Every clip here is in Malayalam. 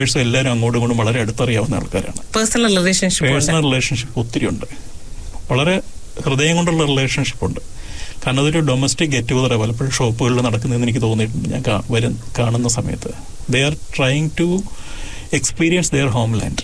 കസ്റ്റമേഴ്സും എല്ലാവരും അങ്ങോട്ടും ഇങ്ങോട്ടും വളരെ അടുത്തറിയാവുന്ന ആൾക്കാരാണ് പേഴ്സണൽ റിലേഷൻഷിപ്പ് പേഴ്സണൽ റിലേഷൻഷിപ്പ് ഒത്തിരി ഉണ്ട് വളരെ ഹൃദയം കൊണ്ടുള്ള റിലേഷൻഷിപ്പ് ഉണ്ട് കാരണം അതൊരു ഡൊമസ്റ്റിക് ഗെറ്റ് ടുഗദർ പലപ്പോഴും ഷോപ്പുകളിൽ നടക്കുന്നതെന്ന് എനിക്ക് തോന്നിയിട്ടുണ്ട് ഞാൻ കാ- വരും കാണുന്ന സമയത്ത് they are trying to experience their home land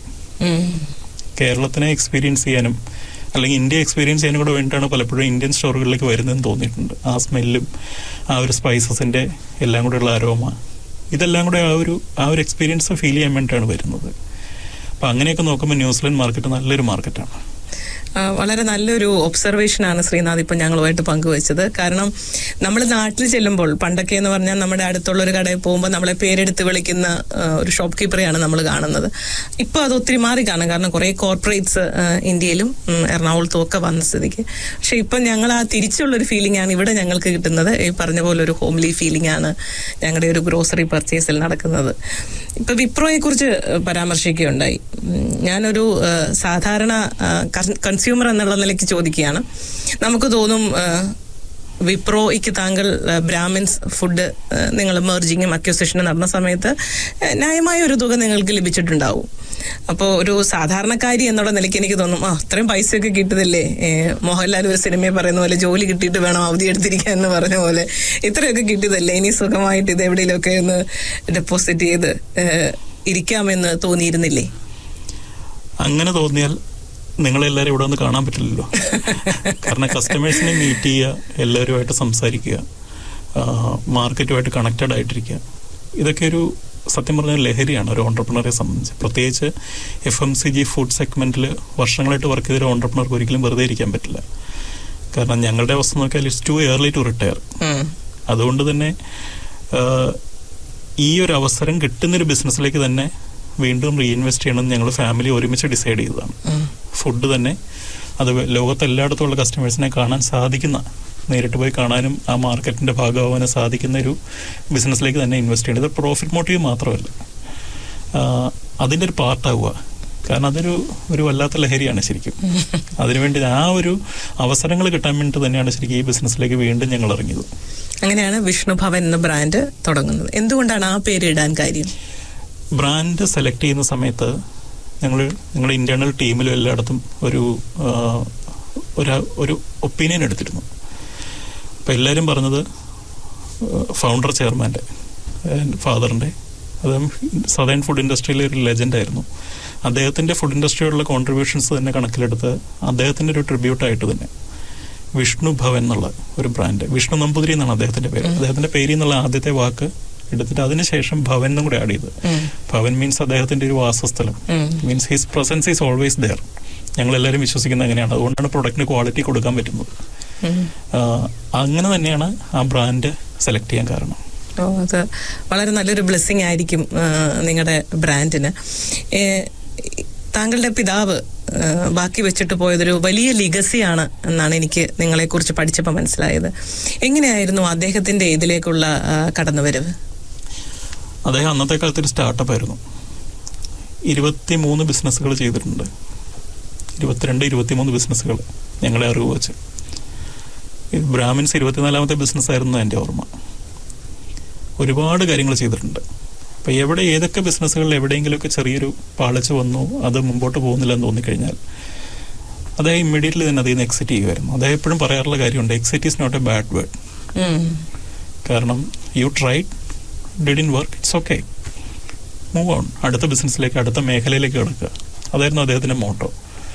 കേരളത്തിനെ എക്സ്പീരിയൻസ് ചെയ്യാനും അല്ലെങ്കിൽ ഇന്ത്യ എക്സ്പീരിയൻസ് ചെയ്യാനും കൂടെ വേണ്ടിയിട്ടാണ് പലപ്പോഴും ഇന്ത്യൻ സ്റ്റോറുകളിലേക്ക് വരുന്നതെന്ന് തോന്നിയിട്ടുണ്ട് ആ സ്മെല്ലും ആ ഒരു സ്പൈസസിന്റെ എല്ലാം കൂടെയുള്ള അരോമ ഇതെല്ലാം കൂടെ ആ ഒരു ആ ഒരു എക്സ്പീരിയൻസ് ഫീൽ ചെയ്യാൻ വേണ്ടിയിട്ടാണ് വരുന്നത് അപ്പം അങ്ങനെയൊക്കെ നോക്കുമ്പോൾ ന്യൂസിലൻഡ് മാർക്കറ്റ് നല്ലൊരു മാർക്കറ്റാണ് ആ, വളരെ നല്ലൊരു ഒബ്സർവേഷനാണ് ശ്രീനാഥ് ഇപ്പം ഞങ്ങളുമായിട്ട് പങ്കുവച്ചത് കാരണം നമ്മൾ നാട്ടിൽ ചെല്ലുമ്പോൾ പണ്ടൊക്കെ എന്ന് പറഞ്ഞാൽ നമ്മുടെ അടുത്തുള്ള ഒരു കടയിൽ പോകുമ്പോൾ നമ്മളെ പേരെടുത്ത് വിളിക്കുന്ന ആ, ഒരു ഷോപ്പ് കീപ്പറെയാണ് നമ്മൾ കാണുന്നത് ഇപ്പോൾ അത് ഒത്തിരി മാറി കാണും കാരണം കുറേ കോർപ്പറേറ്റ്സ് ഇന്ത്യയിലും ഉം, എറണാകുളത്തും ഒക്കെ വന്ന സ്ഥിതിക്ക് പക്ഷെ ഇപ്പം ഞങ്ങൾ ആ തിരിച്ചുള്ളൊരു ഫീലിംഗ് ആണ് ഇവിടെ ഞങ്ങൾക്ക് കിട്ടുന്നത് ഈ പറഞ്ഞ പോലെ ഒരു ഹോംലി ഫീലിംഗ് ആണ് ഞങ്ങളുടെ ഒരു ഗ്രോസറി പർച്ചേസിൽ നടക്കുന്നത് ഇപ്പൊ വിപ്രോയെ കുറിച്ച് പരാമർശിക്കുകയുണ്ടായി ഉം, ഞാനൊരു ആ, സാധാരണ കൺസ്യൂമർ എന്നുള്ള നിലയ്ക്ക് ചോദിക്കുകയാണ് നമുക്ക് തോന്നും ആ, വിപ്രോയ്ക്ക് താങ്കൾ ആ, ബ്രാഹ്മിൻസ് ഫുഡ് നിങ്ങൾ മെർജിങ്ങും അക്യൂസേഷനും നടന്ന സമയത്ത് ആ, ന്യായമായ ഒരു തുക നിങ്ങൾക്ക് ലഭിച്ചിട്ടുണ്ടാവും അപ്പോൾ ഒരു സാധാരണക്കാരി എന്നുള്ള നിലയ്ക്ക് എനിക്ക് തോന്നും ആ അത്രയും പൈസയൊക്കെ കിട്ടുന്നില്ലേ ഏ, മോഹൻലാൽ ഒരു സിനിമയിൽ പറയുന്ന പോലെ ജോലി കിട്ടിയിട്ട് വേണം അവധി എടുത്തിരിക്കാൻ എന്ന് പറഞ്ഞ പോലെ ഇത്രയൊക്കെ കിട്ടിയതല്ലേ ഇനി സുഖമായിട്ട് ഇത് എവിടെയെങ്കിലുമൊക്കെ ഒന്ന് ഡെപ്പോസിറ്റ് ചെയ്ത് ഏ, ഇരിക്കാമെന്ന് തോന്നിയിരുന്നില്ലേ അങ്ങനെ തോന്നിയാൽ നിങ്ങളെല്ലാവരും ഇവിടെ ഒന്ന് കാണാൻ പറ്റില്ലല്ലോ കാരണം കസ്റ്റമേഴ്സിനെ മീറ്റ് ചെയ്യുക എല്ലാവരുമായിട്ട് സംസാരിക്കുക മാർക്കറ്റുമായിട്ട് കണക്റ്റഡ് ആയിട്ടിരിക്കുക ഇതൊക്കെ ഒരു സത്യം പറഞ്ഞാൽ ലഹരിയാണ് ഒരു ഓണ്ടർപ്രണറെ സംബന്ധിച്ച് പ്രത്യേകിച്ച് F M C G food സെഗ്മെന്റിൽ വർഷങ്ങളായിട്ട് വർക്ക് ചെയ്ത ഓണ്ടർപ്രണർക്ക് ഒരിക്കലും വെറുതെ ഇരിക്കാൻ പറ്റില്ല കാരണം ഞങ്ങളുടെ അവസ്ഥ നോക്കിയാൽ it's too early to retire um. അതുകൊണ്ട് തന്നെ ആ, ഈ ഒരു അവസരം കിട്ടുന്നൊരു ബിസിനസ്സിലേക്ക് തന്നെ വീണ്ടും റീഇൻവെസ്റ്റ് ചെയ്യണമെന്ന് ഞങ്ങൾ ഫാമിലി ഒരുമിച്ച് ഡിസൈഡ് ചെയ്തതാണ് ഉം. ഫുഡ് തന്നെ അത് ലോകത്ത് എല്ലായിടത്തുമുള്ള കസ്റ്റമേഴ്സിനെ കാണാൻ സാധിക്കുന്ന നേരിട്ട് പോയി കാണാനും ആ മാർക്കറ്റിന്റെ ഭാഗമാവാനും സാധിക്കുന്ന ഒരു ബിസിനസ്സിലേക്ക് തന്നെ ഇൻവെസ്റ്റ് ചെയ്യേണ്ടത് പ്രോഫിറ്റ് മോട്ടീവ് മാത്രമല്ല ആ, അതിന്റെ ഒരു പാർട്ടാവുക കാരണം അതൊരു ഒരു വല്ലാത്ത ലഹരിയാണ് ശരിക്കും അതിനുവേണ്ടി ആ ഒരു അവസരങ്ങൾ കിട്ടാൻ വേണ്ടി തന്നെയാണ് ശരിക്കും ഈ ബിസിനസ്സിലേക്ക് വീണ്ടും ഞങ്ങൾ ഇറങ്ങിയത് അങ്ങനെയാണ് വിഷ്ണു ഭവൻ എന്ന ബ്രാൻഡ് തുടങ്ങുന്നത് എന്തുകൊണ്ടാണ് ആ പേര് ഇടാൻ കാര്യം ബ്രാൻഡ് സെലക്ട് ചെയ്യുന്ന സമയത്ത് ഞങ്ങൾ ഞങ്ങളുടെ ഇന്റേണൽ ടീമിലും എല്ലായിടത്തും ഒരു ആ, ഒരു ഒരു ഒപ്പീനിയൻ എടുത്തിരുന്നു അപ്പം എല്ലാവരും പറഞ്ഞത് ഫൗണ്ടർ ചെയർമാൻ്റെ ഫാദറിൻ്റെ അദ്ദേഹം സദേൺ ഫുഡ് ഇൻഡസ്ട്രിയിലെ ഒരു ലെജൻഡായിരുന്നു അദ്ദേഹത്തിൻ്റെ ഫുഡ് ഇൻഡസ്ട്രിയോടുള്ള കോൺട്രിബ്യൂഷൻസ് തന്നെ കണക്കിലെടുത്ത് അദ്ദേഹത്തിൻ്റെ ഒരു ട്രിബ്യൂട്ടായിട്ട് തന്നെ വിഷ്ണു ഭവൻ എന്നുള്ള ഒരു ബ്രാൻഡ് വിഷ്ണു നമ്പൂതിരി എന്നാണ് അദ്ദേഹത്തിന്റെ പേര് അദ്ദേഹത്തിന്റെ പേരിൽ നിന്നുള്ള ആദ്യത്തെ വാക്ക് എടുത്തിട്ട് അതിനുശേഷം ഭവൻ എന്നും കൂടെ ആഡ് ചെയ്ത് ഉം. ഭവൻ മീൻസ് അദ്ദേഹത്തിന്റെ ഒരു വാസസ്ഥലം um. Means his presence is always there ഞങ്ങൾ എല്ലാവരും വിശ്വസിക്കുന്നത് അങ്ങനെയാണ് അതുകൊണ്ടാണ് പ്രൊഡക്റ്റിന് ക്വാളിറ്റി കൊടുക്കാൻ പറ്റുന്നത് ഉം. ആ, അങ്ങനെ തന്നെയാണ് ആ ബ്രാൻഡ് സെലക്ട് ചെയ്യാൻ കാരണം ഓ അത് വളരെ നല്ലൊരു ബ്ലെസ്സിങ് ആയിരിക്കും നിങ്ങളുടെ ബ്രാൻഡിന് ഏ, താങ്കളുടെ പിതാവ് ആ, ബാക്കി വെച്ചിട്ട് പോയതൊരു വലിയ ലിഗസിയാണ് എന്നാണ് എനിക്ക് നിങ്ങളെക്കുറിച്ച് പഠിച്ചപ്പോൾ മനസ്സിലായത് എങ്ങനെയായിരുന്നു അദ്ദേഹത്തിന്റെ ഇതിലേക്കുള്ള ആ, കടന്നുവരവ് അദ്ദേഹം അന്നത്തെ കാലത്ത് ഒരു സ്റ്റാർട്ടപ്പ് ആയിരുന്നു ഇരുപത്തി മൂന്ന് ബിസിനസ്സുകൾ ചെയ്തിട്ടുണ്ട് ഇരുപത്തിരണ്ട് ഇരുപത്തിമൂന്ന് ബിസിനസ്സുകൾ ഞങ്ങളുടെ അറിവ് വെച്ച് ഇത് ബ്രാഹ്മിൻസ് ഇരുപത്തിനാലാമത്തെ ബിസിനസ് ആയിരുന്നു എൻ്റെ ഓർമ്മ ഒരുപാട് കാര്യങ്ങൾ ചെയ്തിട്ടുണ്ട് അപ്പം എവിടെ ഏതൊക്കെ ബിസിനസ്സുകളിൽ എവിടെയെങ്കിലുമൊക്കെ ചെറിയൊരു പാളിച്ച വന്നു അത് മുമ്പോട്ട് പോകുന്നില്ല എന്ന് തോന്നിക്കഴിഞ്ഞാൽ അദ്ദേഹം ഇമ്മീഡിയറ്റ്ലി തന്നെ അതിൽ നിന്ന് എക്സിറ്റ് ചെയ്യുമായിരുന്നു അദ്ദേഹം എപ്പോഴും പറയാറുള്ള കാര്യമുണ്ട് exit is not a bad word um. കാരണം you tried did in work it's okay move on അടുത്ത ബിസിനസ്സിലേക്ക് അടുത്ത മേഖലയിലേക്ക് കിടക്കുക അതായിരുന്നു അദ്ദേഹത്തിന്റെ മോട്ടോ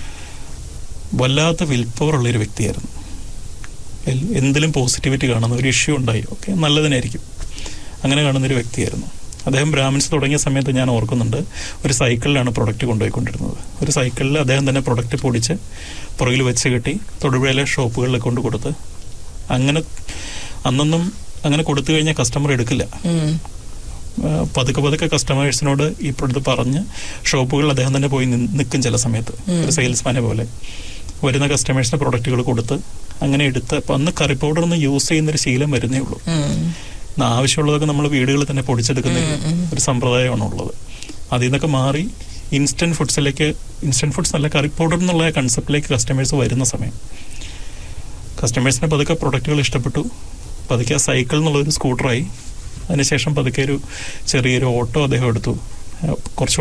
വല്ലാത്ത വിൽ പവർ ഉള്ളൊരു വ്യക്തിയായിരുന്നു എൽ- എന്തിലും പോസിറ്റിവിറ്റി കാണുന്ന ഒരു ഇഷ്യൂ ഉണ്ടായി ഓക്കെ നല്ലതിനായിരിക്കും അങ്ങനെ കാണുന്ന ഒരു വ്യക്തിയായിരുന്നു അദ്ദേഹം ബ്രാഹ്മിൻസ് തുടങ്ങിയ സമയത്ത് ഞാൻ ഓർക്കുന്നുണ്ട് ഒരു സൈക്കിളിലാണ് പ്രൊഡക്റ്റ് കൊണ്ടുപോയിക്കൊണ്ടിരുന്നത് ഒരു സൈക്കിളിൽ അദ്ദേഹം തന്നെ പ്രൊഡക്റ്റ് പൊടിച്ച് പുറകിൽ വെച്ച് കെട്ടി തൊടുപുഴയിലെ ഷോപ്പുകളിൽ കൊണ്ട് കൊടുത്ത് അങ്ങനെ അന്നൊന്നും അങ്ങനെ കൊടുത്തു കഴിഞ്ഞാൽ കസ്റ്റമർ എടുക്കില്ല ഉം. ആ, പതുക്കെ പതുക്കെ കസ്റ്റമേഴ്സിനോട് ഇപ്പോഴത്തെ പറഞ്ഞ് ഷോപ്പുകളിൽ അദ്ദേഹം തന്നെ പോയി നി- നിൽക്കും ചില സമയത്ത് ഒരു സെയിൽസ്മാനെ പോലെ വരുന്ന കസ്റ്റമേഴ്സിന് പ്രൊഡക്റ്റുകൾ കൊടുത്ത് അങ്ങനെ എടുത്ത് അപ്പം അന്ന് കറി പൗഡർ ഒന്ന് യൂസ് ചെയ്യുന്നൊരു ശീലം വരുന്നേ ഉള്ളൂ ഉം. ഇന്ന് ആവശ്യമുള്ളതൊക്കെ നമ്മൾ വീടുകളിൽ തന്നെ പൊടിച്ചെടുക്കുന്ന ഒരു സമ്പ്രദായമാണ് ഉള്ളത് അതിൽ നിന്നൊക്കെ മാറി ഇൻസ്റ്റന്റ് ഫുഡ്സിലേക്ക് ഇൻസ്റ്റന്റ് ഫുഡ്സ് നല്ല കറി പൗഡർ എന്നുള്ള കൺസെപ്റ്റിലേക്ക് കസ്റ്റമേഴ്സ് വരുന്ന സമയം കസ്റ്റമേഴ്സിന് പതുക്കെ പ്രൊഡക്റ്റുകൾ ഇഷ്ടപ്പെട്ടു പതുക്കെ ആ സൈക്കിൾ എന്നുള്ളൊരു സ്കൂട്ടറായി അതിനുശേഷം പതുക്കെ ഒരു ചെറിയൊരു ഓട്ടോ അദ്ദേഹം എടുത്തു കുറച്ച്